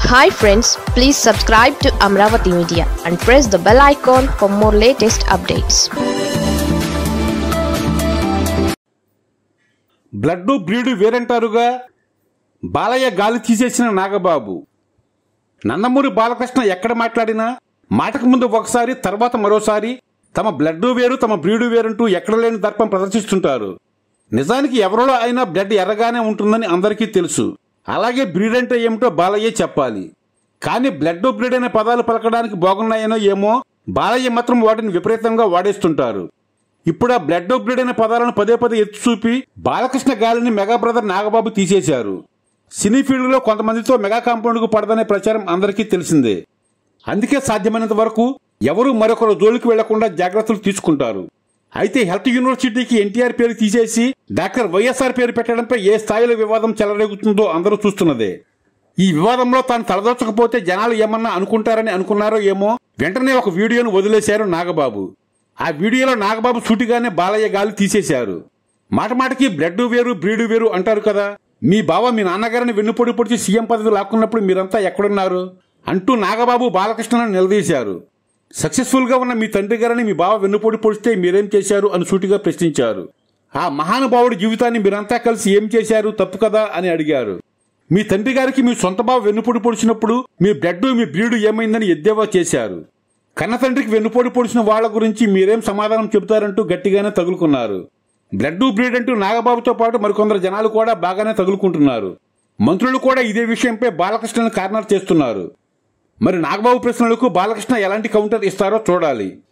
hi friends please subscribe to Amaravati media and press the bell icon for more latest updates blood breed వేరంటారుగా బాలయ్య గాలి తీసేసిన నాగబాబు నందమూరి బాలకృష్ణ ఎక్కడ మాట్లాడినా మాటకు ముందు ఒకసారి తర్వాత మరోసారి తమ బ్లడ్ వేరు తమ బ్రీడు వేరంటూ ఎక్కడ లేని దర్పం ప్రదర్శిస్తుంటారు నిజానికి ఎవరిలో అయినా బ్లడ్ ఎర్రగానే ఉంటుందని అందరికీ తెలుసు అలాగే బ్రీడ్ అంటే ఏమిటో బాలయ్య చెప్పాలి కానీ బ్లడ్ బ్రీడ్ అనే పదాలు పలకడానికి బాగున్నాయనో ఏమో బాలయ్య మాత్రం వాటిని విపరీతంగా వాడేస్తుంటారు ఇప్పుడు ఆ బ్లడ్ బ్రీడ్ అనే పదాలను పదే పదే ఎత్తి చూపి బాలకృష్ణ గాలిని మెగా బ్రదర్ నాగబాబు తీసేశారు సినీ ఫీల్డ్ లో కొంతమందితో మెగా కాంపౌండ్ కు పడదనే ప్రచారం అందరికీ తెలిసిందే అందుకే సాధ్యమైనంత వరకు ఎవరూ మరొకరు జోలికి వెళ్లకుండా జాగ్రత్తలు తీసుకుంటారు అయితే హెల్త్ యూనివర్సిటీకి ఎన్టీఆర్ పేరు తీసేసి డాక్టర్ వైఎస్ఆర్ పేరు పెట్టడంపై ఏ స్థాయిలో వివాదం చెలరేగుతుందో అందరూ చూస్తున్నదే ఈ వివాదంలో తాను తలదొచ్చకపోతే జనాలు ఏమన్నా అనుకుంటారని అనుకున్నారో ఏమో వెంటనే ఒక వీడియోను వదిలేశారు నాగబాబు ఆ వీడియోలో నాగబాబు సూటిగానే బాలయ్య గాలి తీసేశారు మాట మాటకి బ్లడ్ వేరు బ్రీడు వేరు అంటారు కదా మీ బావ మీ నాన్నగారిని వెన్నుపొడి పొడిచి సీఎం పదవి లాక్కున్నప్పుడు మీరంతా ఎక్కడున్నారు అంటూ నాగబాబు బాలకృష్ణను నిలదీశారు సక్సెస్ఫుల్ గా ఉన్న మీ తండ్రి గారిని మీ బావ వెన్నుపొడి పొడిస్తే మీరేం చేశారు అని సూటిగా ప్రశ్నించారు ఆ మహానుభావుడి జీవితాన్ని మీరంతా కలిసి ఏం చేశారు తప్పు కదా అని అడిగారు మీ తండ్రి గారికి మీ సొంత బావ వెన్నుపొడి పొడిచినప్పుడు మీ బ్లడ్ మీ బ్రీడు ఏమైందని ఎద్దేవా చేశారు కన్న తండ్రికి వెన్నుపోటు పొడిచిన వాళ్ళ గురించి మీరేం సమాధానం చెబుతారంటూ గట్టిగానే తగులుకున్నారు బ్లడ్ బ్రీడ్ అంటూ నాగబాబుతో పాటు మరికొందరు జనాలు కూడా బాగానే తగులుకుంటున్నారు మంత్రులు కూడా ఇదే విషయంపై బాలకృష్ణను కార్నర్ చేస్తున్నారు మరి నాగబాబు ప్రశ్నలకు బాలకృష్ణ ఎలాంటి కౌంటర్ ఇస్తారో చూడాలి